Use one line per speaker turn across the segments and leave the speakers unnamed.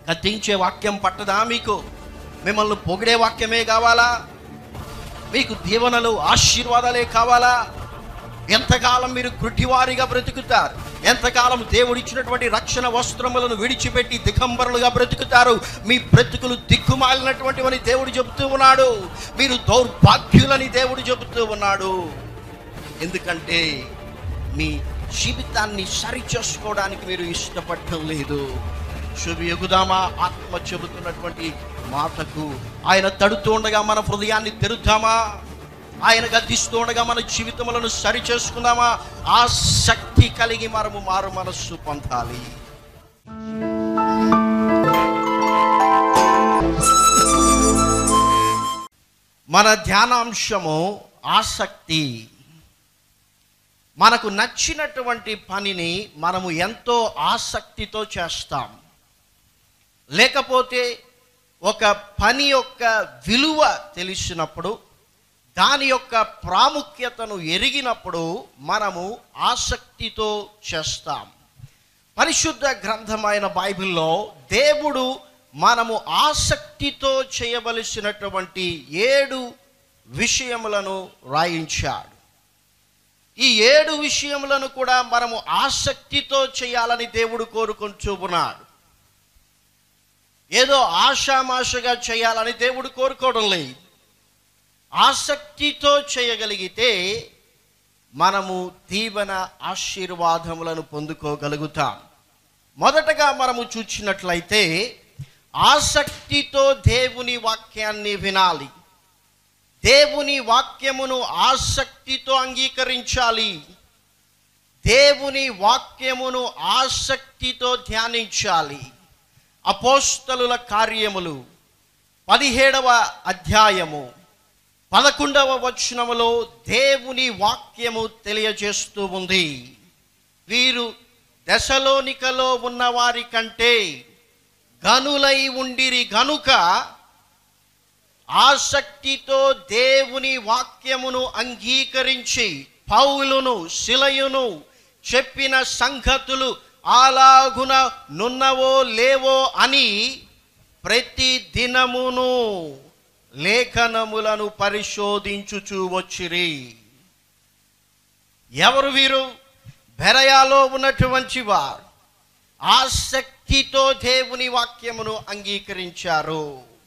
గద్దించే వాక్యం పట్టదా మీకు మిమ్మల్ని పొగిడే వాక్యమే కావాలా మీకు దీవెనలు ఆశీర్వాదాలే కావాలా ఎంతకాలం మీరు గుడ్డివారిగా బ్రతుకుతారు ఎంతకాలం దేవుడిచ్చినటువంటి రక్షణ వస్త్రములను విడిచిపెట్టి దిగంబరులుగా బ్రతుకుతారు మీ బ్రతుకులు దిక్కుమాలినటువంటివని దేవుడు చెబుతూ ఉన్నాడు మీరు దౌర్భాగ్యులని దేవుడు చెబుతూ ఉన్నాడు ఎందుకంటే మీ జీవితాన్ని సరి చేసుకోవడానికి మీరు ఇష్టపడటం లేదు శుభ ఎగుదామా ఆత్మ చెబుతున్నటువంటి మాటకు ఆయన తడుతూ ఉండగా మన హృదయాన్ని తెరుద్దామా ఆయన గద్దిస్తూ ఉండగా మన జీవితములను సరి చేసుకుందామా ఆ శక్తి కలిగి మనము మారు మనస్సు పొందాలి మన ధ్యానాంశము ఆసక్తి మనకు నచ్చినటువంటి పనిని మనము ఎంతో ఆసక్తితో చేస్తాం లేకపోతే ఒక పని యొక్క విలువ తెలిసినప్పుడు దాని యొక్క ప్రాముఖ్యతను ఎరిగినప్పుడు మనము ఆసక్తితో చేస్తాం పరిశుద్ధ గ్రంథమైన బైబిల్లో దేవుడు మనము ఆసక్తితో చేయవలసినటువంటి ఏడు విషయములను రాయించాడు ఈ ఏడు విషయములను కూడా మనము ఆసక్తితో చేయాలని దేవుడు కోరుకుంటూ ఉన్నాడు ఏదో ఆషామాషగా చేయాలని దేవుడు కోరుకోవడం లేదు ఆసక్తితో చేయగలిగితే మనము దీవెన ఆశీర్వాదములను పొందుకోగలుగుతాం మొదటగా మనము చూచినట్లయితే ఆసక్తితో దేవుని వాక్యాన్ని వినాలి దేవుని వాక్యమును ఆసక్తితో అంగీకరించాలి దేవుని వాక్యమును ఆసక్తితో ధ్యానించాలి అపోస్తలుల కార్యములు పదిహేడవ అధ్యాయము పదకొండవ వచనములో దేవుని వాక్యము తెలియజేస్తూ ఉంది వీరు దశలోనికలో ఉన్నవారి కంటే గనులై ఉండిరి గనుక ఆసక్తితో దేవుని వాక్యమును అంగీకరించి పౌలును శిలయును చెప్పిన సంగతులు అలాగున నున్నవో లేవో అని ప్రతి దినమును లేఖనములను పరిశోధించుచూ వచ్చిరి ఎవరు వీరు బెరయాలో ఉన్నటువంటి వారు ఆసక్తితో దేవుని వాక్యమును అంగీకరించారు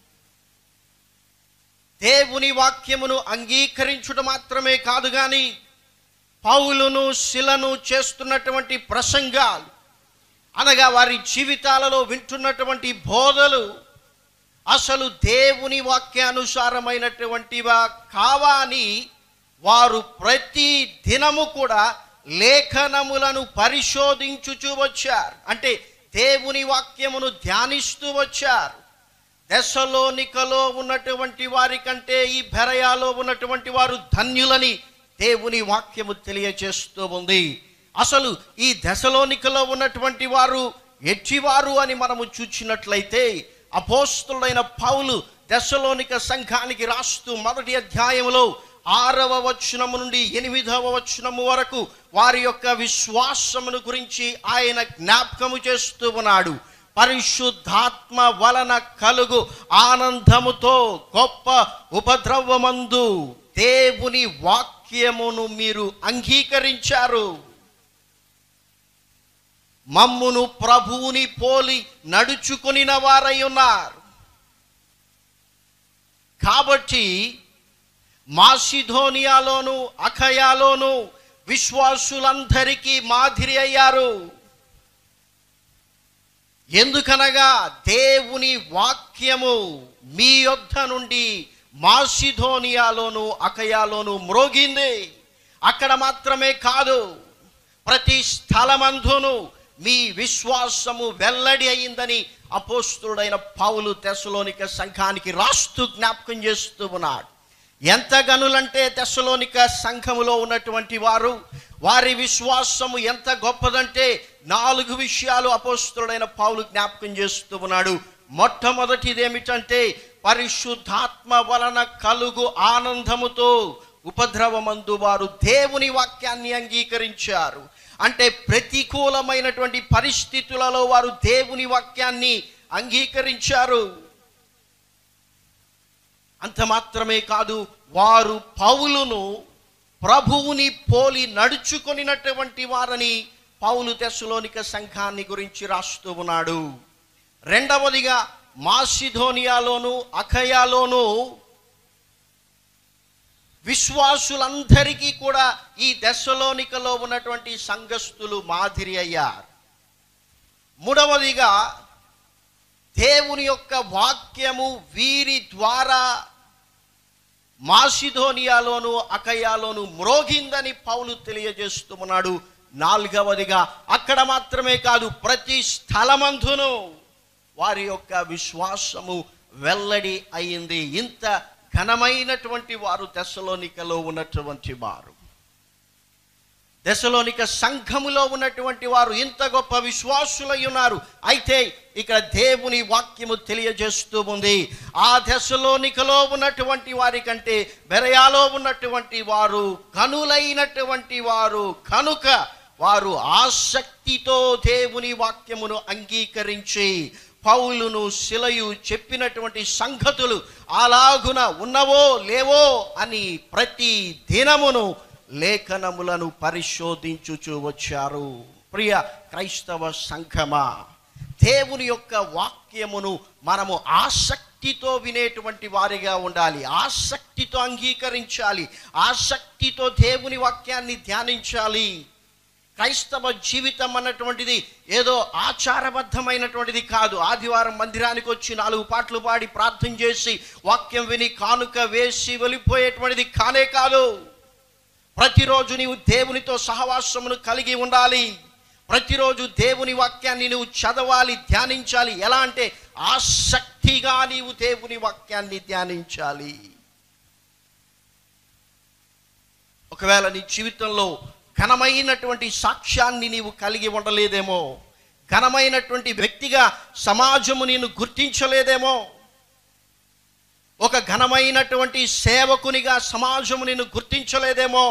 దేవుని వాక్యమును అంగీకరించుట మాత్రమే కాదు కానీ పౌలును శిలను చేస్తున్నటువంటి ప్రసంగాలు అనగా వారి జీవితాలలో వింటున్నటువంటి బోధలు అసలు దేవుని వాక్యానుసారమైనటువంటివా కావా అని వారు ప్రతి దినము కూడా లేఖనములను పరిశోధించుచూ వచ్చారు అంటే దేవుని వాక్యమును ధ్యానిస్తూ వచ్చారు దశలోనికలో ఉన్నటువంటి వారి కంటే ఈ బెరయాలో ఉన్నటువంటి వారు ధన్యులని దేవుని వాక్యము తెలియజేస్తూ ఉంది అసలు ఈ దశలోనికలో ఉన్నటువంటి వారు ఎట్టివారు అని మనము చూచినట్లయితే అపోస్తులైన పౌలు దశలోనిక సంఘానికి రాస్తూ మొదటి అధ్యాయంలో ఆరవ వచనము నుండి ఎనిమిదవ వచనము వరకు వారి యొక్క విశ్వాసమును గురించి ఆయన జ్ఞాపకము చేస్తూ ఉన్నాడు పరిశుద్ధాత్మ వలన కలుగు ఆనందముతో గొప్ప ఉపద్రవమందు దేవుని వాక్యమును మీరు అంగీకరించారు మమ్మును ప్రభువుని పోలి నడుచుకునిన వారై ఉన్నారు కాబట్టి మాసిధోనియాలోను అఖయాలోను విశ్వాసులందరికీ మాదిరి అయ్యారు ఎందుకనగా దేవుని వాక్యము మీ యొద్ద నుండి మాసిధోనియాలోను అకయాలోను మ్రోగింది అక్కడ మాత్రమే కాదు ప్రతి స్థలమందును మీ విశ్వాసము వెల్లడి అయిందని అపోస్తుడైన పౌలు తెసలోనిక సంఘానికి రాస్తూ జ్ఞాపకం చేస్తూ ఉన్నాడు ఎంత గనులంటే తెసలోనిక సంఘములో ఉన్నటువంటి వారు వారి విశ్వాసము ఎంత గొప్పదంటే నాలుగు విషయాలు అపోస్తుడైన పౌలు జ్ఞాపకం చేస్తూ ఉన్నాడు మొట్టమొదటిది ఏమిటంటే పరిశుద్ధాత్మ వలన కలుగు ఆనందముతో ఉపద్రవమందు వారు దేవుని వాక్యాన్ని అంగీకరించారు అంటే ప్రతికూలమైనటువంటి పరిస్థితులలో వారు దేవుని వాక్యాన్ని అంగీకరించారు అంత మాత్రమే కాదు వారు పౌలును ప్రభువుని పోలి నడుచుకొనినటువంటి వారని పౌలు తెస్సలోనిక సంఘాన్ని గురించి రాస్తూ ఉన్నాడు రెండవదిగా మాసిధోనియాలోను అఖయాలోను విశ్వాసులందరికీ కూడా ఈ దశలోనికలో ఉన్నటువంటి సంఘస్థులు మాదిరి అయ్యారు మూడవదిగా దేవుని యొక్క వాక్యము వీరి ద్వారా మాసిధోనియాలోను అకయాలోను మ్రోగిందని పౌలు తెలియజేస్తున్నాడు నాలుగవదిగా అక్కడ మాత్రమే కాదు ప్రతి స్థలమందును వారి యొక్క విశ్వాసము వెల్లడి అయింది ఇంత ఘనమైనటువంటి వారు దశలోనికలో ఉన్నటువంటి వారు దశలోనిక సంఘములో ఉన్నటువంటి వారు ఇంత గొప్ప విశ్వాసులై ఉన్నారు అయితే ఇక్కడ దేవుని వాక్యము తెలియజేస్తూ ఉంది ఆ దశలోనికలో ఉన్నటువంటి వారి కంటే బెరయాలో ఉన్నటువంటి వారు కనులైనటువంటి వారు కనుక వారు ఆసక్తితో దేవుని వాక్యమును అంగీకరించి పౌలును శిలయు చెప్పినటువంటి సంగతులు అలాగున ఉన్నవో లేవో అని ప్రతి దినమును లేఖనములను పరిశోధించుచూ వచ్చారు ప్రియ క్రైస్తవ సంఘమా దేవుని యొక్క వాక్యమును మనము ఆసక్తితో వినేటువంటి వారిగా ఉండాలి ఆసక్తితో అంగీకరించాలి ఆసక్తితో దేవుని వాక్యాన్ని ధ్యానించాలి క్రైస్తవ జీవితం అన్నటువంటిది ఏదో ఆచారబద్ధమైనటువంటిది కాదు ఆదివారం మందిరానికి వచ్చి నాలుగు పాటలు పాడి ప్రార్థన చేసి వాక్యం విని కానుక వేసి వెళ్ళిపోయేటువంటిది కానే కాదు ప్రతిరోజు నీవు దేవునితో సహవాసమును కలిగి ఉండాలి ప్రతిరోజు దేవుని వాక్యాన్ని నువ్వు చదవాలి ధ్యానించాలి ఎలా అంటే ఆసక్తిగా నీవు దేవుని వాక్యాన్ని ధ్యానించాలి ఒకవేళ నీ జీవితంలో ఘనమైనటువంటి సాక్ష్యాన్ని నీవు కలిగి ఉండలేదేమో ఘనమైనటువంటి వ్యక్తిగా సమాజము నేను గుర్తించలేదేమో ఒక ఘనమైనటువంటి సేవకునిగా సమాజము నిన్ను గుర్తించలేదేమో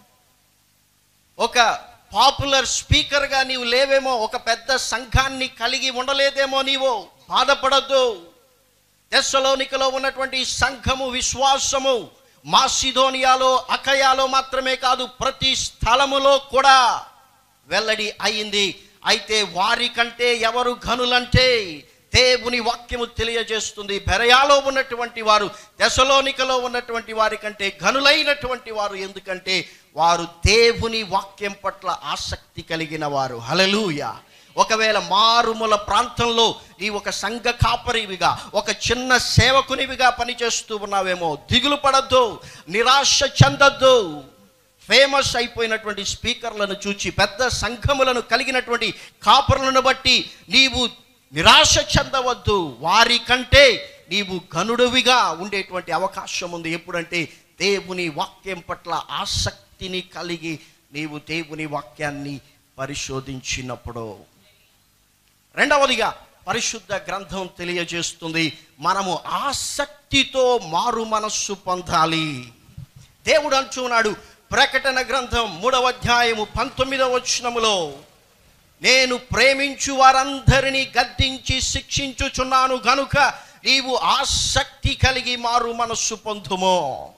ఒక పాపులర్ స్పీకర్గా నీవు లేవేమో ఒక పెద్ద సంఘాన్ని కలిగి ఉండలేదేమో నీవు బాధపడద్దు తెస్సలోనికలో ఉన్నటువంటి సంఘము విశ్వాసము మాసిధోనియాలో అకయాలో మాత్రమే కాదు ప్రతి స్థలములో కూడా వెల్లడి అయింది అయితే వారి కంటే ఎవరు ఘనులంటే దేవుని వాక్యము తెలియజేస్తుంది బెరయాలో ఉన్నటువంటి వారు దశలోనికలో ఉన్నటువంటి వారి కంటే ఘనులైనటువంటి వారు ఎందుకంటే వారు దేవుని వాక్యం పట్ల ఆసక్తి కలిగిన వారు హలలుయ ఒకవేళ మారుమూల ప్రాంతంలో నీ ఒక సంఘ కాపరివిగా ఒక చిన్న సేవకునివిగా పనిచేస్తూ ఉన్నావేమో దిగులు పడద్దు నిరాశ చెందద్దు ఫేమస్ అయిపోయినటువంటి స్పీకర్లను చూచి పెద్ద సంఘములను కలిగినటువంటి కాపరులను బట్టి నీవు నిరాశ చెందవద్దు వారి కంటే నీవు గనుడువిగా ఉండేటువంటి అవకాశం ఉంది ఎప్పుడంటే దేవుని వాక్యం పట్ల ఆసక్తిని కలిగి నీవు దేవుని వాక్యాన్ని పరిశోధించినప్పుడు రెండవదిగా పరిశుద్ధ గ్రంథం తెలియజేస్తుంది మనము ఆసక్తితో మారు మనస్సు పొందాలి దేవుడు అంటున్నాడు ప్రకటన గ్రంథం మూడవ అధ్యాయము పంతొమ్మిదవ వచనములో నేను ప్రేమించు వారందరినీ గద్దించి శిక్షించుచున్నాను గనుక నీవు ఆసక్తి కలిగి మారు మనస్సు పొందుమో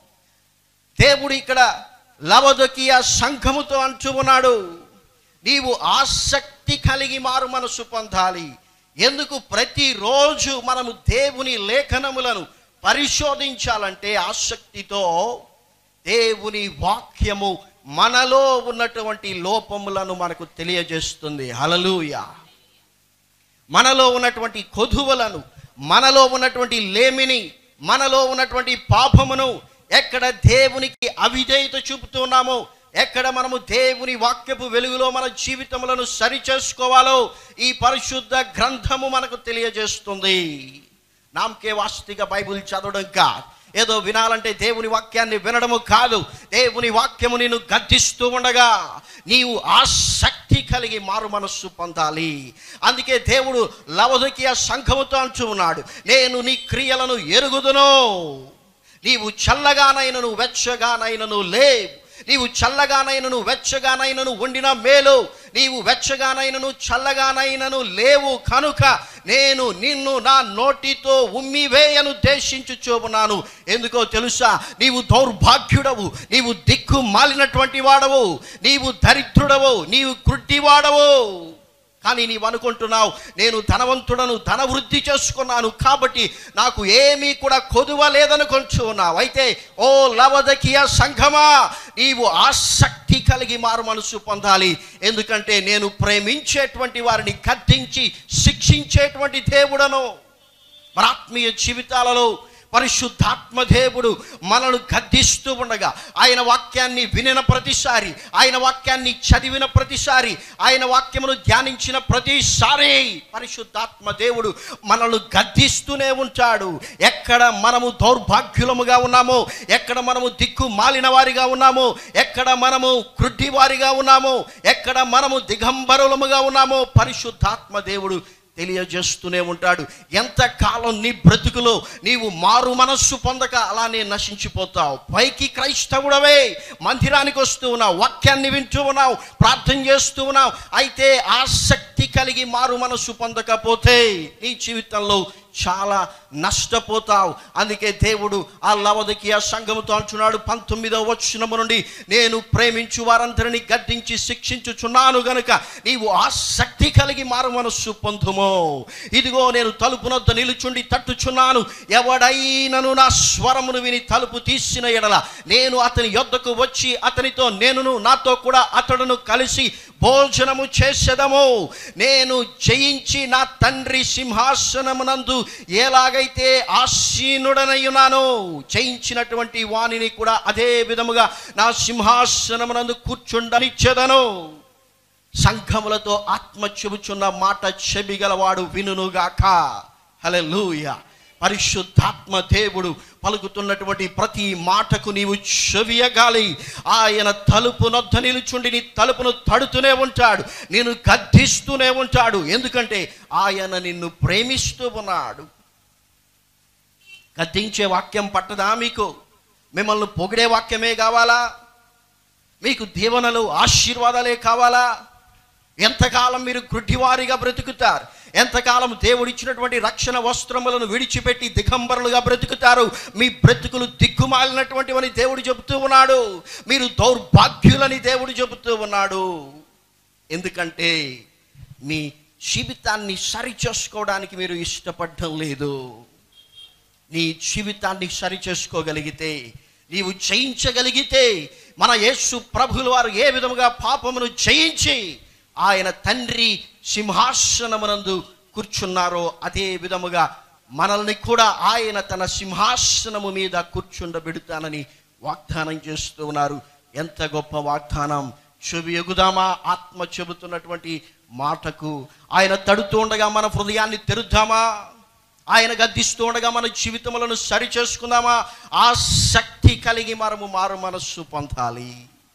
దేవుడు ఇక్కడ లవదకియ సంఘముతో అంటూ ఉన్నాడు నీవు ఆసక్తి కలిగి మారు మనస్సు పొందాలి ఎందుకు ప్రతిరోజు మనము దేవుని లేఖనములను పరిశోధించాలంటే ఆసక్తితో దేవుని వాక్యము మనలో ఉన్నటువంటి లోపములను మనకు తెలియజేస్తుంది హలలుయ మనలో ఉన్నటువంటి కొదువలను మనలో ఉన్నటువంటి లేమిని మనలో ఉన్నటువంటి పాపమును ఎక్కడ దేవునికి అవిధేయత చూపుతున్నామో ఎక్కడ మనము దేవుని వాక్యపు వెలుగులో మన జీవితములను సరి చేసుకోవాలో ఈ పరిశుద్ధ గ్రంథము మనకు తెలియజేస్తుంది నామకే వాస్తిక బైబిల్ చదవడం కాదు ఏదో వినాలంటే దేవుని వాక్యాన్ని వినడము కాదు దేవుని వాక్యము నేను గద్దిస్తూ ఉండగా నీవు ఆసక్తి కలిగి మారు మనస్సు పొందాలి అందుకే దేవుడు లవదకియ సంఘముతో అంటూ ఉన్నాడు నేను నీ క్రియలను ఎరుగుదును నీవు చల్లగానైనను వెచ్చగానైనను లేవు నీవు చల్లగానైనను వెచ్చగానైనను వండిన మేలు నీవు వెచ్చగానైనను చల్లగానైనను లేవు కనుక నేను నిన్ను నా నోటితో ఉమ్మివేయను దేశించుచోబున్నాను ఎందుకో తెలుసా నీవు దౌర్భాగ్యుడవు నీవు దిక్కు మాలినటువంటి వాడవు నీవు దరిద్రుడవు నీవు కృట్టివాడవు కానీ నీవు అనుకుంటున్నావు నేను ధనవంతుడను ధన వృద్ధి చేసుకున్నాను కాబట్టి నాకు ఏమీ కూడా కొదువ లేదనుకుంటున్నావు అయితే ఓ లవదకియ సంఘమా నీవు ఆసక్తి కలిగి మారు మనసు పొందాలి ఎందుకంటే నేను ప్రేమించేటువంటి వారిని కద్దించి శిక్షించేటువంటి దేవుడను మన ఆత్మీయ జీవితాలలో పరిశుద్ధాత్మ దేవుడు మనను గద్దిస్తూ ఉండగా ఆయన వాక్యాన్ని వినిన ప్రతిసారి ఆయన వాక్యాన్ని చదివిన ప్రతిసారి ఆయన వాక్యమును ధ్యానించిన ప్రతిసారి పరిశుద్ధాత్మ దేవుడు మనల్ని గద్దిస్తూనే ఉంటాడు ఎక్కడ మనము దౌర్భాగ్యులముగా ఉన్నామో ఎక్కడ మనము దిక్కు మాలిన వారిగా ఉన్నామో ఎక్కడ మనము కృడ్డి వారిగా ఉన్నామో ఎక్కడ మనము దిగంబరులముగా ఉన్నామో పరిశుద్ధాత్మ దేవుడు తెలియజేస్తూనే ఉంటాడు ఎంతకాలం నీ బ్రతుకులో నీవు మారు మనస్సు పొందక అలానే నశించిపోతావు పైకి క్రైస్తవుడవే మందిరానికి వస్తూ ఉన్నావు వాక్యాన్ని వింటూ ఉన్నావు ప్రార్థన చేస్తూ ఉన్నావు అయితే ఆసక్తి కలిగి మారు మనస్సు పొందకపోతే నీ జీవితంలో చాలా నష్టపోతావు అందుకే దేవుడు ఆ లవదకి ఆ సంఘముతో అంటున్నాడు పంతొమ్మిదవ వచనము నుండి నేను ప్రేమించు వారందరిని గద్దించి శిక్షించుచున్నాను గనుక నీవు ఆసక్తి కలిగి మారు మనస్సు పొందుమో ఇదిగో నేను తలుపునొద్ద నిలుచుండి తట్టుచున్నాను ఎవడైనను నా స్వరమును విని తలుపు తీసిన ఎడల నేను అతని యొద్దకు వచ్చి అతనితో నేనును నాతో కూడా అతడును కలిసి భోజనము చేసేదము నేను జయించి నా తండ్రి సింహాసనమునందు ఎలాగైతే ఆసీనుడనయ్యున్నానో జయించినటువంటి వాణిని కూడా అదే విధముగా నా సింహాసనమునందు కూర్చుండనిచ్చేదను సంఘములతో ఆత్మ చెబుచున్న మాట చెబిగలవాడు వినుగాక హల్లెలూయ పరిశుద్ధాత్మ దేవుడు పలుకుతున్నటువంటి ప్రతి మాటకు నీవు చెవియగాలి ఆయన తలుపు నొద్ద నిలుచుండి నీ తలుపును తడుతూనే ఉంటాడు నేను గద్దిస్తూనే ఉంటాడు ఎందుకంటే ఆయన నిన్ను ప్రేమిస్తూ ఉన్నాడు గద్దించే వాక్యం పట్టదా మీకు మిమ్మల్ని పొగిడే వాక్యమే కావాలా మీకు దీవెనలు ఆశీర్వాదాలే కావాలా ఎంతకాలం మీరు గుడ్డివారిగా బ్రతుకుతారు ఎంతకాలం దేవుడిచ్చినటువంటి రక్షణ వస్త్రములను విడిచిపెట్టి దిగంబరులుగా బ్రతుకుతారు మీ బ్రతుకులు దిక్కుమాలినటువంటివని దేవుడు చెబుతూ ఉన్నాడు మీరు దౌర్భాగ్యులని దేవుడు చెబుతూ ఉన్నాడు ఎందుకంటే మీ జీవితాన్ని సరి చేసుకోవడానికి మీరు ఇష్టపడడం లేదు నీ జీవితాన్ని సరి చేసుకోగలిగితే నీవు జయించగలిగితే మన యేసు ప్రభులు వారు ఏ విధముగా పాపమును జయించి ఆయన తండ్రి సింహాసనమునందు కూర్చున్నారో అదే విధముగా మనల్ని కూడా ఆయన తన సింహాసనము మీద కూర్చుండబెడతానని వాగ్దానం చేస్తూ ఉన్నారు ఎంత గొప్ప వాగ్దానం చెవి ఎగుదామా ఆత్మ చెబుతున్నటువంటి మాటకు ఆయన తడుతూ ఉండగా మన హృదయాన్ని తెరుద్దామా ఆయన గద్దిస్తూ ఉండగా మన జీవితములను సరి చేసుకుందామా ఆ శక్తి కలిగి మనము మారు మనస్సు పొందాలి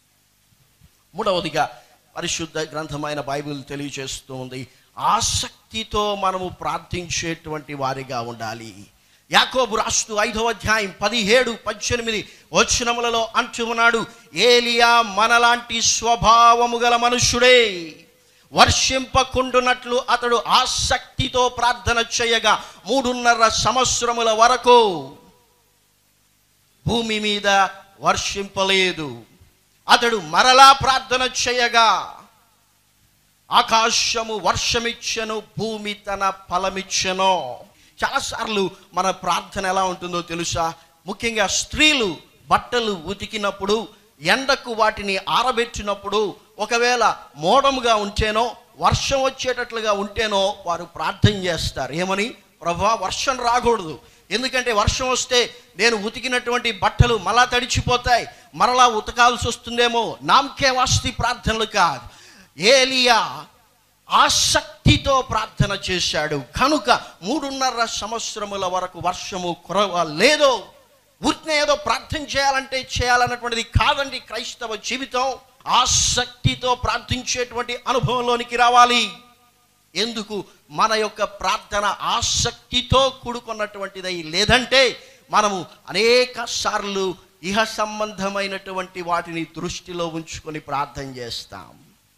మూడవదిగా పరిశుద్ధ గ్రంథమైన బైబిల్ తెలియజేస్తూ ఉంది ఆసక్తితో మనము ప్రార్థించేటువంటి వారిగా ఉండాలి యాకోబు రాస్తూ ఐదవ అధ్యాయం పదిహేడు పద్దెనిమిది వచనములలో అంటూ ఉన్నాడు ఏలియా మనలాంటి స్వభావము గల మనుష్యుడే వర్షింపకుండునట్లు అతడు ఆసక్తితో ప్రార్థన చేయగా మూడున్నర సంవత్సరముల వరకు భూమి మీద వర్షింపలేదు అతడు మరలా ప్రార్థన చేయగా ఆకాశము వర్షమిచ్చను భూమి తన ఫలమిచ్చను చాలాసార్లు మన ప్రార్థన ఎలా ఉంటుందో తెలుసా ముఖ్యంగా స్త్రీలు బట్టలు ఉతికినప్పుడు ఎండకు వాటిని ఆరబెట్టినప్పుడు ఒకవేళ మోడముగా ఉంటేనో వర్షం వచ్చేటట్లుగా ఉంటేనో వారు ప్రార్థన చేస్తారు ఏమని ప్రభా వర్షం రాకూడదు ఎందుకంటే వర్షం వస్తే నేను ఉతికినటువంటి బట్టలు మళ్ళా తడిచిపోతాయి మరలా ఉతకాల్సి వస్తుందేమో నామకే వాస్తి ప్రార్థనలు కాదు ఏలియా ఆసక్తితో ప్రార్థన చేశాడు కనుక మూడున్నర సంవత్సరముల వరకు వర్షము కురవ లేదో ఊరినే ఏదో ప్రార్థన చేయాలంటే చేయాలన్నటువంటిది కాదండి క్రైస్తవ జీవితం ఆసక్తితో ప్రార్థించేటువంటి అనుభవంలోనికి రావాలి ఎందుకు మన యొక్క ప్రార్థన ఆసక్తితో కూడుకున్నటువంటిదై లేదంటే మనము అనేక సార్లు ఇహ సంబంధమైనటువంటి వాటిని దృష్టిలో ఉంచుకొని ప్రార్థన చేస్తాం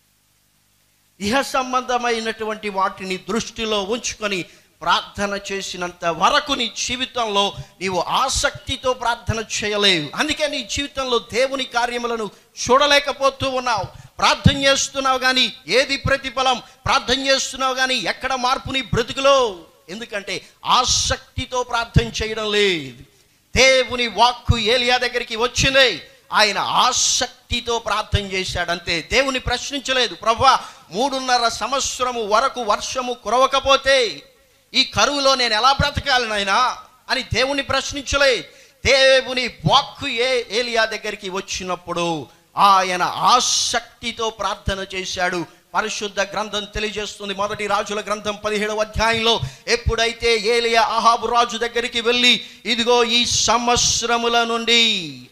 ఇహ సంబంధమైనటువంటి వాటిని దృష్టిలో ఉంచుకొని ప్రార్థన చేసినంత వరకు నీ జీవితంలో నీవు ఆసక్తితో ప్రార్థన చేయలేవు అందుకే నీ జీవితంలో దేవుని కార్యములను చూడలేకపోతూ ఉన్నావు ప్రార్థన చేస్తున్నావు కానీ ఏది ప్రతిఫలం ప్రార్థన చేస్తున్నావు కానీ ఎక్కడ మార్పు నీ బ్రతుకులో ఎందుకంటే ఆసక్తితో ప్రార్థన చేయడం లేదు దేవుని వాక్కు ఏలియా దగ్గరికి వచ్చింది ఆయన ఆసక్తితో ప్రార్థన చేశాడు అంతే దేవుని ప్రశ్నించలేదు ప్రభా మూడున్నర సంవత్సరము వరకు వర్షము కురవకపోతే ఈ కరువులో నేను ఎలా బ్రతకాలి నాయనా అని దేవుని ప్రశ్నించలే దేవుని వాక్కు ఏ ఏలియా దగ్గరికి వచ్చినప్పుడు ఆయన ఆసక్తితో ప్రార్థన చేశాడు పరిశుద్ధ గ్రంథం తెలియజేస్తుంది మొదటి రాజుల గ్రంథం పదిహేడవ అధ్యాయంలో ఎప్పుడైతే ఏలియా అహాబు రాజు దగ్గరికి వెళ్ళి ఇదిగో ఈ సంవత్సరముల నుండి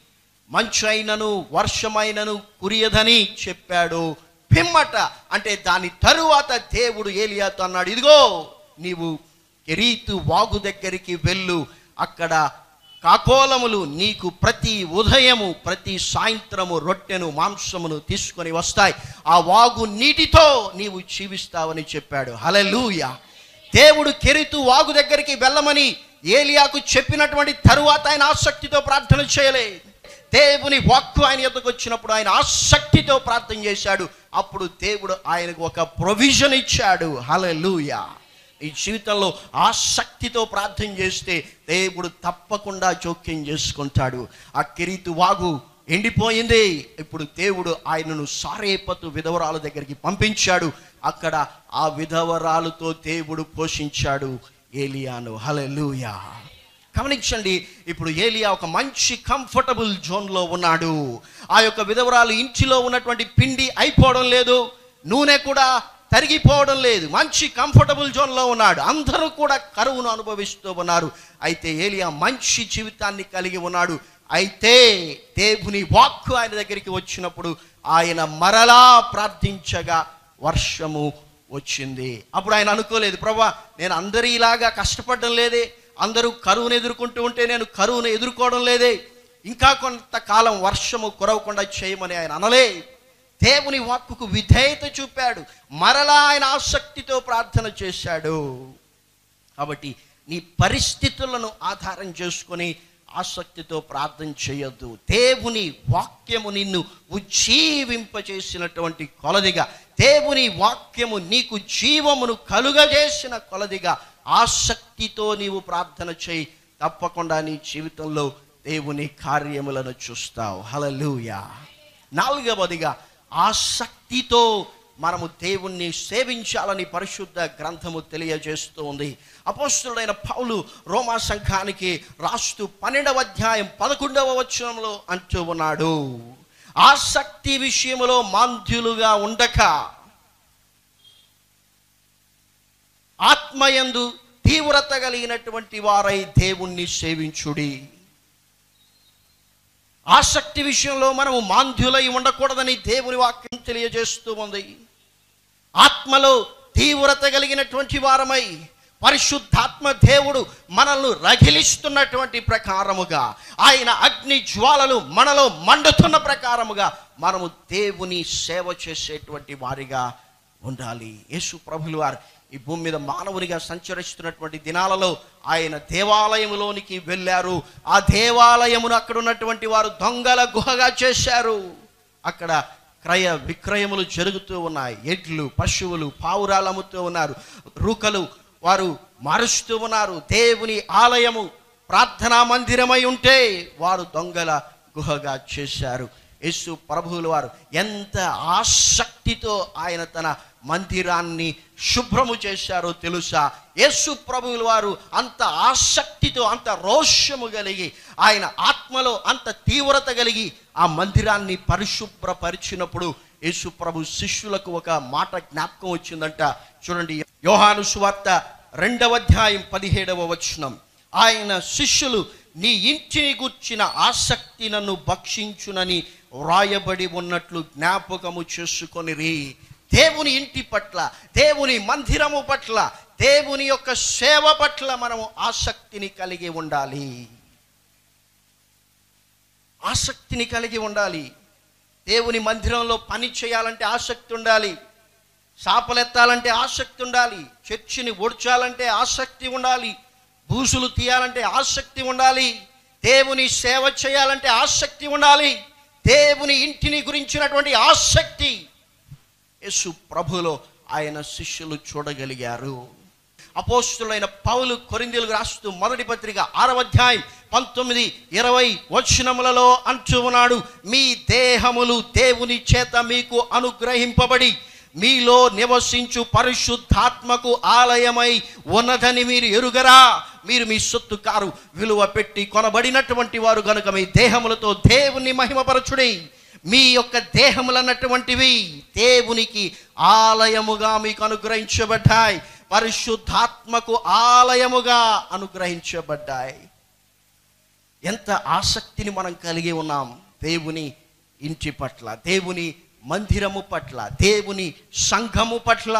మంచు అయినను వర్షమైనను కురియదని చెప్పాడు పిమ్మట అంటే దాని తరువాత దేవుడు ఏలియాతో అన్నాడు ఇదిగో నీవు కెరీతు వాగు దగ్గరికి వెళ్ళు అక్కడ కాకోలములు నీకు ప్రతి ఉదయము ప్రతి సాయంత్రము రొట్టెను మాంసమును తీసుకొని వస్తాయి ఆ వాగు నీటితో నీవు జీవిస్తావని చెప్పాడు హలలుయ దేవుడు కెరీతు వాగు దగ్గరికి వెళ్ళమని ఏలియాకు చెప్పినటువంటి తరువాత ఆయన ఆసక్తితో ప్రార్థన చేయలే దేవుని వాక్కు ఆయన ఎద్దకు వచ్చినప్పుడు ఆయన ఆసక్తితో ప్రార్థన చేశాడు అప్పుడు దేవుడు ఆయనకు ఒక ప్రొవిజన్ ఇచ్చాడు హలలుయా ఈ జీవితంలో ఆసక్తితో ప్రార్థన చేస్తే దేవుడు తప్పకుండా జోక్యం చేసుకుంటాడు ఆ కిరీతు వాగు ఎండిపోయింది ఇప్పుడు దేవుడు ఆయనను సారేపతు విధవరాలు దగ్గరికి పంపించాడు అక్కడ ఆ విధవరాలుతో దేవుడు పోషించాడు ఏలియాను హలలుయా గమనించండి ఇప్పుడు ఏలియా ఒక మంచి కంఫర్టబుల్ జోన్లో ఉన్నాడు ఆ యొక్క విధవరాలు ఇంటిలో ఉన్నటువంటి పిండి అయిపోవడం లేదు నూనె కూడా తరిగిపోవడం లేదు మంచి కంఫర్టబుల్ జోన్లో ఉన్నాడు అందరూ కూడా కరువును అనుభవిస్తూ ఉన్నారు అయితే ఏలియా మంచి జీవితాన్ని కలిగి ఉన్నాడు అయితే దేవుని వాక్కు ఆయన దగ్గరికి వచ్చినప్పుడు ఆయన మరలా ప్రార్థించగా వర్షము వచ్చింది అప్పుడు ఆయన అనుకోలేదు ప్రభా నేను అందరిలాగా కష్టపడడం లేదే అందరూ కరువును ఎదుర్కొంటూ ఉంటే నేను కరువును ఎదుర్కోవడం లేదే ఇంకా కొంతకాలం వర్షము కురవకుండా చేయమని ఆయన అనలే దేవుని వాక్కుకు విధేయత చూపాడు మరలా ఆయన ఆసక్తితో ప్రార్థన చేశాడు కాబట్టి నీ పరిస్థితులను ఆధారం చేసుకొని ఆసక్తితో ప్రార్థన చేయొద్దు దేవుని వాక్యము నిన్ను ఉజ్జీవింపచేసినటువంటి కొలదిగా దేవుని వాక్యము నీకు జీవమును కలుగజేసిన కొలదిగా ఆసక్తితో నీవు ప్రార్థన చేయి తప్పకుండా నీ జీవితంలో దేవుని కార్యములను చూస్తావు హలలుయా నాలుగవదిగా ఆసక్తితో మనము దేవుణ్ణి సేవించాలని పరిశుద్ధ గ్రంథము తెలియజేస్తూ ఉంది అపోస్తుడైన పౌలు రోమా సంఘానికి రాస్తూ పన్నెండవ అధ్యాయం పదకొండవ వచనంలో అంటూ ఉన్నాడు ఆసక్తి విషయములో మాంద్యులుగా ఉండక ఆత్మయందు తీవ్రత కలిగినటువంటి వారై దేవుణ్ణి సేవించుడి ఆసక్తి విషయంలో మనము మాంద్యులై ఉండకూడదని దేవుని వాక్యం తెలియజేస్తూ ఉంది ఆత్మలో తీవ్రత కలిగినటువంటి వారమై పరిశుద్ధాత్మ దేవుడు మనల్ని రగిలిస్తున్నటువంటి ప్రకారముగా ఆయన అగ్ని జ్వాలలు మనలో మండుతున్న ప్రకారముగా మనము దేవుని సేవ చేసేటువంటి వారిగా ఉండాలి యేసు ప్రభులు వారు ఈ భూమి మీద మానవునిగా సంచరిస్తున్నటువంటి దినాలలో ఆయన దేవాలయములోనికి వెళ్ళారు ఆ దేవాలయమును అక్కడ ఉన్నటువంటి వారు దొంగల గుహగా చేశారు అక్కడ క్రయ విక్రయములు జరుగుతూ ఉన్నాయి ఎడ్లు పశువులు పావురాలు అమ్ముతూ ఉన్నారు రూకలు వారు మారుస్తూ ఉన్నారు దేవుని ఆలయము ప్రార్థనా మందిరమై ఉంటే వారు దొంగల గుహగా చేశారు యేసు ప్రభువుల వారు ఎంత ఆసక్తితో ఆయన తన మందిరాన్ని శుభ్రము చేశారో తెలుసా యేసు ప్రభువుల వారు అంత ఆసక్తితో అంత రోషము కలిగి ఆయన ఆత్మలో అంత తీవ్రత కలిగి ఆ మందిరాన్ని పరిశుభ్రపరిచినప్పుడు యేసు ప్రభు శిష్యులకు ఒక మాట జ్ఞాపకం వచ్చిందంట చూడండి యోహాను సువార్త రెండవ అధ్యాయం పదిహేడవ వచనం ఆయన శిష్యులు నీ ఇంటిని గుర్చిన ఆసక్తి నన్ను భక్షించునని వ్రాయబడి ఉన్నట్లు జ్ఞాపకము చేసుకొనిరి దేవుని ఇంటి పట్ల దేవుని మందిరము పట్ల దేవుని యొక్క సేవ పట్ల మనము ఆసక్తిని కలిగి ఉండాలి ఆసక్తిని కలిగి ఉండాలి దేవుని మందిరంలో పని చేయాలంటే ఆసక్తి ఉండాలి చాపలెత్తాలంటే ఆసక్తి ఉండాలి చర్చిని ఓడ్చాలంటే ఆసక్తి ఉండాలి బూసులు తీయాలంటే ఆసక్తి ఉండాలి దేవుని సేవ చేయాలంటే ఆసక్తి ఉండాలి దేవుని ఇంటిని గురించినటువంటి ఆసక్తి యేసు ప్రభులో ఆయన శిష్యులు చూడగలిగారు అపోస్తులైన పౌలు కొరిందీలకు రాస్తూ మొదటి పత్రిక ఆరవ అధ్యాయం పంతొమ్మిది ఇరవై వచనములలో అంటూ ఉన్నాడు మీ దేహములు దేవుని చేత మీకు అనుగ్రహింపబడి మీలో నివసించు పరిశుద్ధాత్మకు ఆలయమై ఉన్నదని మీరు ఎరుగరా మీరు మీ సొత్తు కారు విలువ పెట్టి కొనబడినటువంటి వారు కనుక మీ దేహములతో దేవుని మహిమపరచుడి మీ యొక్క దేహములన్నటువంటివి దేవునికి ఆలయముగా మీకు అనుగ్రహించబడ్డాయి పరిశుద్ధాత్మకు ఆలయముగా అనుగ్రహించబడ్డాయి ఎంత ఆసక్తిని మనం కలిగి ఉన్నాం దేవుని ఇంటి పట్ల దేవుని మందిరము పట్ల దేవుని సంఘము పట్ల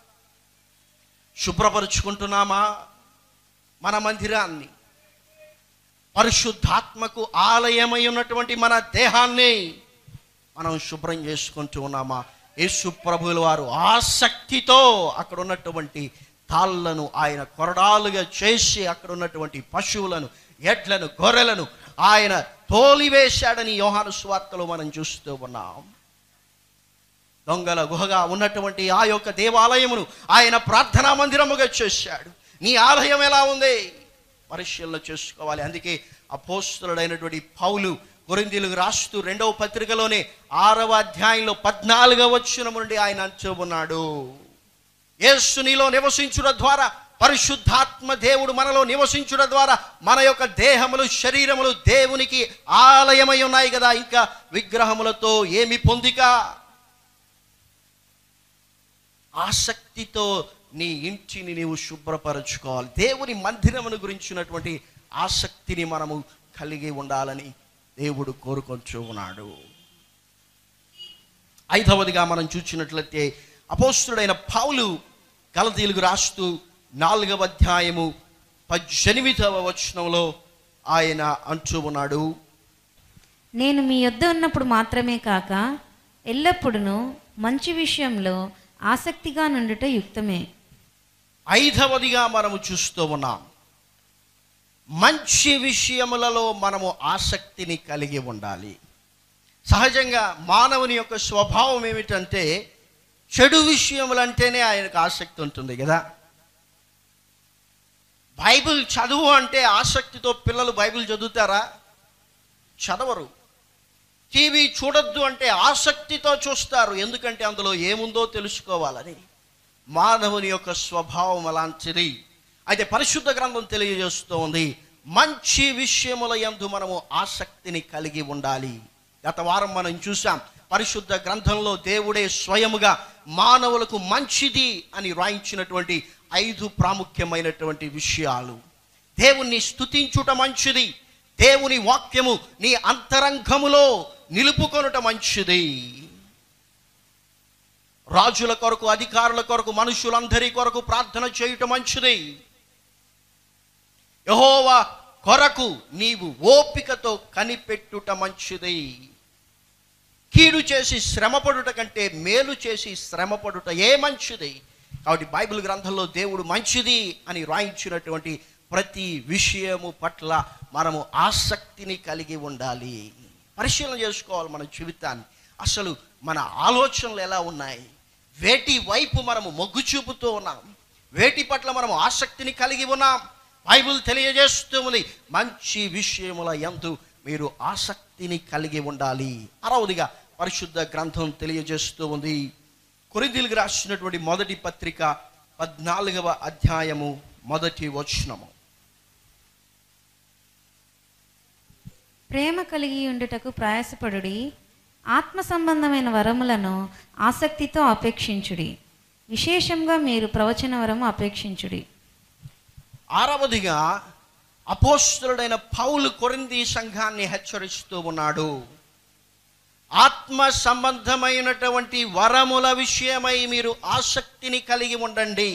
శుభ్రపరుచుకుంటున్నామా మన మందిరాన్ని పరిశుద్ధాత్మకు ఆలయమై ఉన్నటువంటి మన దేహాన్ని మనం శుభ్రం చేసుకుంటూ ఉన్నామా యేసు ప్రభువుల వారు ఆసక్తితో అక్కడ ఉన్నటువంటి తాళ్ళను ఆయన కొరడాలుగా చేసి అక్కడ ఉన్నటువంటి పశువులను ఎడ్లను గొర్రెలను ఆయన తోలివేశాడని యోహాను స్వార్తలో మనం చూస్తూ ఉన్నాం దొంగల గుహగా ఉన్నటువంటి ఆ యొక్క దేవాలయమును ఆయన ప్రార్థనా మందిరముగా చేశాడు నీ ఆలయం ఎలా ఉంది పరిశీలన చేసుకోవాలి అందుకే అపోస్తులుడైనటువంటి పౌలు కొరిందీలకు రాస్తూ రెండవ పత్రికలోనే ఆరవ అధ్యాయంలో పద్నాలుగవ వచనం నుండి ఆయన అంటూ ఉన్నాడు యేసు నీలో నివసించుట ద్వారా పరిశుద్ధాత్మ దేవుడు మనలో నివసించుట ద్వారా మన యొక్క దేహములు శరీరములు దేవునికి ఆలయమై ఉన్నాయి కదా ఇంకా విగ్రహములతో ఏమి పొందిక ఆసక్తితో నీ ఇంటిని నీవు శుభ్రపరచుకోవాలి దేవుని మందిరమును గురించినటువంటి ఆసక్తిని మనము కలిగి ఉండాలని దేవుడు కోరుకొంచు ఉన్నాడు ఐదవదిగా మనం చూసినట్లయితే అపోస్తుడైన పౌలు గలతీలకు రాస్తూ నాలుగవ అధ్యాయము పద్దెనిమిదవ వచనంలో ఆయన అంటూ ఉన్నాడు
నేను మీ యొద్ద ఉన్నప్పుడు మాత్రమే కాక ఎల్లప్పుడూ మంచి విషయంలో ఆసక్తిగా నుండుట యుక్తమే
ఐదవదిగా మనము చూస్తూ ఉన్నాం మంచి విషయములలో మనము ఆసక్తిని కలిగి ఉండాలి సహజంగా మానవుని యొక్క స్వభావం ఏమిటంటే చెడు విషయములంటేనే ఆయనకు ఆసక్తి ఉంటుంది కదా బైబిల్ చదువు అంటే ఆసక్తితో పిల్లలు బైబిల్ చదువుతారా చదవరు టీవీ చూడొద్దు అంటే ఆసక్తితో చూస్తారు ఎందుకంటే అందులో ఏముందో తెలుసుకోవాలని మానవుని యొక్క స్వభావం అలాంటిది అయితే పరిశుద్ధ గ్రంథం తెలియజేస్తోంది మంచి విషయముల యందు మనము ఆసక్తిని కలిగి ఉండాలి గత వారం మనం చూసాం పరిశుద్ధ గ్రంథంలో దేవుడే స్వయముగా మానవులకు మంచిది అని రాయించినటువంటి ఐదు ప్రాముఖ్యమైనటువంటి విషయాలు దేవుణ్ణి స్తుతించుట మంచిది దేవుని వాక్యము నీ అంతరంగములో నిలుపుకొనుట మంచిది రాజుల కొరకు అధికారుల కొరకు మనుషులందరి కొరకు ప్రార్థన చేయుట మంచిది యహోవా కొరకు నీవు ఓపికతో కనిపెట్టుట మంచిది కీడు చేసి శ్రమపడుట కంటే మేలు చేసి శ్రమపడుట ఏ మంచిది కాబట్టి బైబిల్ గ్రంథంలో దేవుడు మంచిది అని రాయించినటువంటి ప్రతి విషయము పట్ల మనము ఆసక్తిని కలిగి ఉండాలి పరిశీలన చేసుకోవాలి మన జీవితాన్ని అసలు మన ఆలోచనలు ఎలా ఉన్నాయి వేటి వైపు మనము మొగ్గు చూపుతూ ఉన్నాం వేటి పట్ల మనము ఆసక్తిని కలిగి ఉన్నాం బైబిల్ తెలియజేస్తూ ఉంది మంచి విషయముల ఎందు మీరు ఆసక్తిని కలిగి ఉండాలి అరవదిగా పరిశుద్ధ గ్రంథం తెలియజేస్తూ ఉంది కొరిందీలకు రాసినటువంటి మొదటి పత్రిక పద్నాలుగవ అధ్యాయము మొదటి వచనము
ప్రేమ కలిగి ఉండుటకు ప్రయాసపడుడి ఆత్మ సంబంధమైన వరములను ఆసక్తితో అపేక్షించుడి విశేషంగా మీరు ప్రవచన వరము అపేక్షించుడి
ఆరవదిగా అపోస్తులుడైన పౌలు కొరింది సంఘాన్ని హెచ్చరిస్తూ ఉన్నాడు ఆత్మ సంబంధమైనటువంటి వరముల విషయమై మీరు ఆసక్తిని కలిగి ఉండండి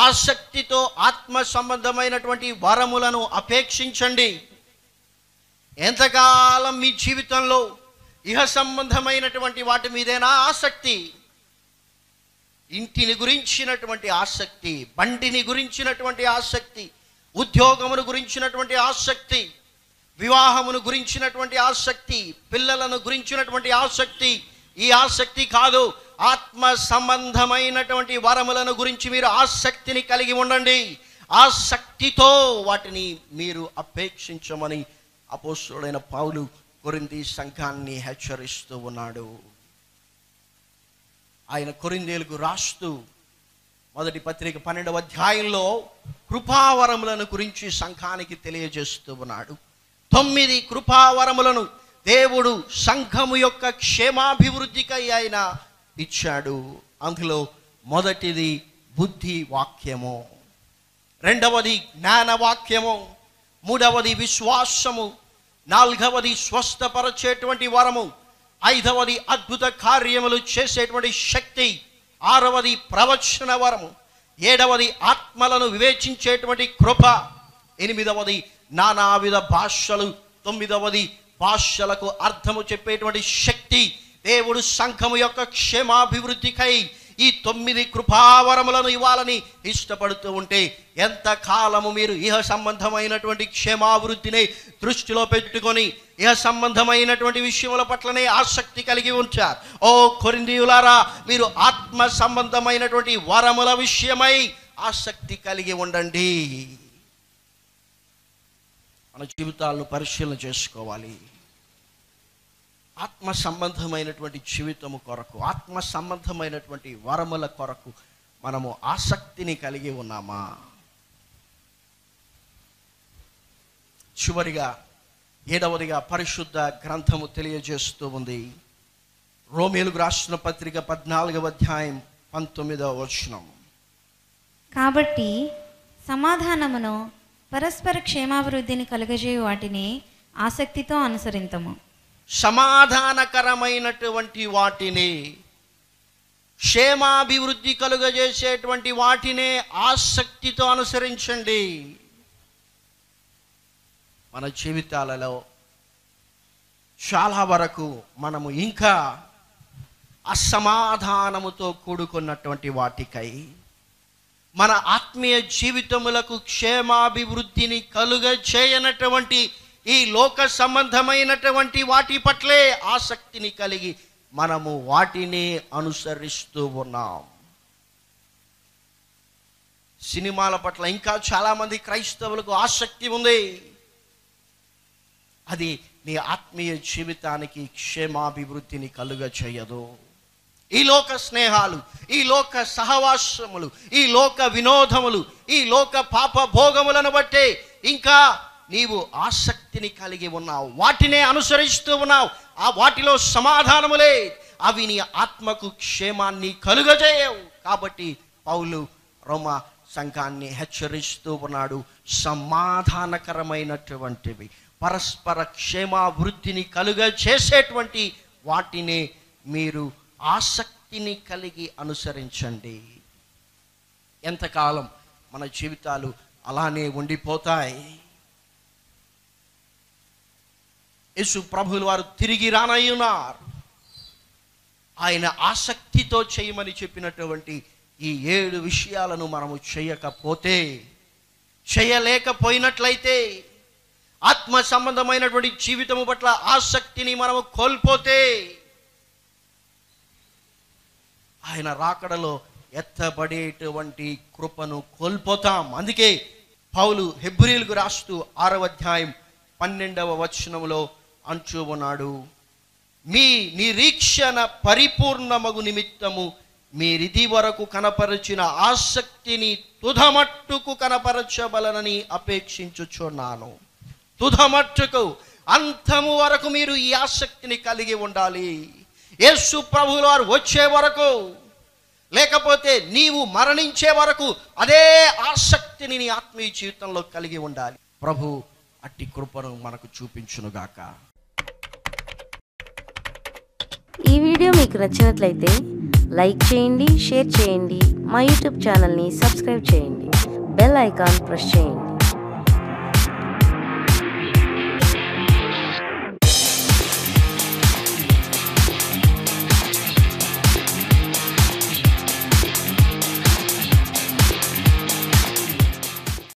ఆసక్తితో ఆత్మ సంబంధమైనటువంటి వరములను అపేక్షించండి ఎంతకాలం మీ జీవితంలో ఇహ సంబంధమైనటువంటి వాటి మీదేనా ఆసక్తి ఇంటిని గురించినటువంటి ఆసక్తి బండిని గురించినటువంటి ఆసక్తి ఉద్యోగమును గురించినటువంటి ఆసక్తి వివాహమును గురించినటువంటి ఆసక్తి పిల్లలను గురించినటువంటి ఆసక్తి ఈ ఆసక్తి కాదు ఆత్మ సంబంధమైనటువంటి వరములను గురించి మీరు ఆసక్తిని కలిగి ఉండండి ఆసక్తితో వాటిని మీరు అపేక్షించమని అపోస్తుడైన పౌలు కొరింది సంఘాన్ని హెచ్చరిస్తూ ఉన్నాడు ఆయన కొరిందేలకు రాస్తూ మొదటి పత్రిక పన్నెండవ అధ్యాయంలో కృపావరములను గురించి సంఘానికి తెలియజేస్తూ ఉన్నాడు తొమ్మిది కృపావరములను దేవుడు సంఘము యొక్క క్షేమాభివృద్ధికై ఆయన ఇచ్చాడు అందులో మొదటిది బుద్ధి వాక్యము రెండవది జ్ఞాన వాక్యము మూడవది విశ్వాసము నాలుగవది స్వస్థపరచేటువంటి వరము ఐదవది అద్భుత కార్యములు చేసేటువంటి శక్తి ఆరవది ప్రవచన వరము ఏడవది ఆత్మలను వివేచించేటువంటి కృప ఎనిమిదవది నానావిధ భాషలు తొమ్మిదవది భాషలకు అర్థము చెప్పేటువంటి శక్తి దేవుడు సంఘము యొక్క క్షేమాభివృద్ధికై ఈ తొమ్మిది కృపావరములను ఇవ్వాలని ఇష్టపడుతూ ఉంటే ఎంత కాలము మీరు ఇహ సంబంధమైనటువంటి క్షేమాభివృద్ధిని దృష్టిలో పెట్టుకొని ఇహ సంబంధమైనటువంటి విషయముల పట్లనే ఆసక్తి కలిగి ఉంచారు ఓ కొరిందీయులారా మీరు ఆత్మ సంబంధమైనటువంటి వరముల విషయమై ఆసక్తి కలిగి ఉండండి మన జీవితాలను పరిశీలన చేసుకోవాలి ఆత్మ సంబంధమైనటువంటి జీవితము కొరకు ఆత్మ సంబంధమైనటువంటి వరముల కొరకు మనము ఆసక్తిని కలిగి ఉన్నామా చివరిగా ఏడవదిగా పరిశుద్ధ గ్రంథము తెలియజేస్తూ ఉంది రోమేలుగు రాసిన పత్రిక పద్నాలుగవ అధ్యాయం పంతొమ్మిదవ వచనం
కాబట్టి సమాధానమును పరస్పర క్షేమాభివృద్ధిని కలుగజేయు వాటిని ఆసక్తితో అనుసరింతము
సమాధానకరమైనటువంటి వాటిని క్షేమాభివృద్ధి కలుగజేసేటువంటి వాటినే ఆసక్తితో అనుసరించండి మన జీవితాలలో చాలా వరకు మనము ఇంకా అసమాధానముతో కూడుకున్నటువంటి వాటికై మన ఆత్మీయ జీవితములకు క్షేమాభివృద్ధిని కలుగ చేయనటువంటి ఈ లోక సంబంధమైనటువంటి వాటి పట్లే ఆసక్తిని కలిగి మనము వాటిని అనుసరిస్తూ ఉన్నాం సినిమాల పట్ల ఇంకా చాలామంది క్రైస్తవులకు ఆసక్తి ఉంది అది నీ ఆత్మీయ జీవితానికి క్షేమాభివృద్ధిని కలుగ చేయదు ఈ లోక స్నేహాలు ఈ లోక సహవాసములు ఈ లోక వినోదములు ఈ లోక పాప భోగములను బట్టే ఇంకా నీవు ఆసక్తిని కలిగి ఉన్నావు వాటినే అనుసరిస్తూ ఉన్నావు ఆ వాటిలో సమాధానములే అవి నీ ఆత్మకు క్షేమాన్ని కలుగజేయవు కాబట్టి పౌలు రోమ సంఘాన్ని హెచ్చరిస్తూ ఉన్నాడు సమాధానకరమైనటువంటివి పరస్పర క్షేమాభివృద్ధిని కలుగ చేసేటువంటి వాటిని మీరు ఆసక్తిని కలిగి అనుసరించండి ఎంతకాలం మన జీవితాలు అలానే ఉండిపోతాయి యేసు ప్రభులు వారు తిరిగి రానయ్యున్నారు ఆయన ఆసక్తితో చేయమని చెప్పినటువంటి ఈ ఏడు విషయాలను మనము చేయకపోతే చేయలేకపోయినట్లయితే ఆత్మ సంబంధమైనటువంటి జీవితము పట్ల ఆసక్తిని మనము కోల్పోతే ఆయన రాకడలో ఎత్తబడేటువంటి కృపను కోల్పోతాం అందుకే పౌలు హెబ్రిల్కు రాస్తూ ఆరవ అధ్యాయం పన్నెండవ వచనంలో అంచు ఉన్నాడు మీ నిరీక్షణ పరిపూర్ణమగు నిమిత్తము మీరిది వరకు కనపరిచిన ఆసక్తిని తుదమట్టుకు కనపరచబలనని అపేక్షించుచున్నాను తుదమట్టుకు అంతము వరకు మీరు ఈ ఆసక్తిని కలిగి ఉండాలి యేసు ప్రభువుల వారు వచ్చే వరకు లేకపోతే నీవు మరణించే వరకు అదే ఆసక్తిని నీ ఆత్మీయ జీవితంలో కలిగి ఉండాలి ప్రభు అట్టి కృపను మనకు చూపించునుగాక
ఈ వీడియో మీకు నచ్చినట్లయితే లైక్ చేయండి షేర్ చేయండి మా యూట్యూబ్ ఛానల్ని సబ్స్క్రైబ్ చేయండి బెల్ ఐకాన్ ప్రెస్ చేయండి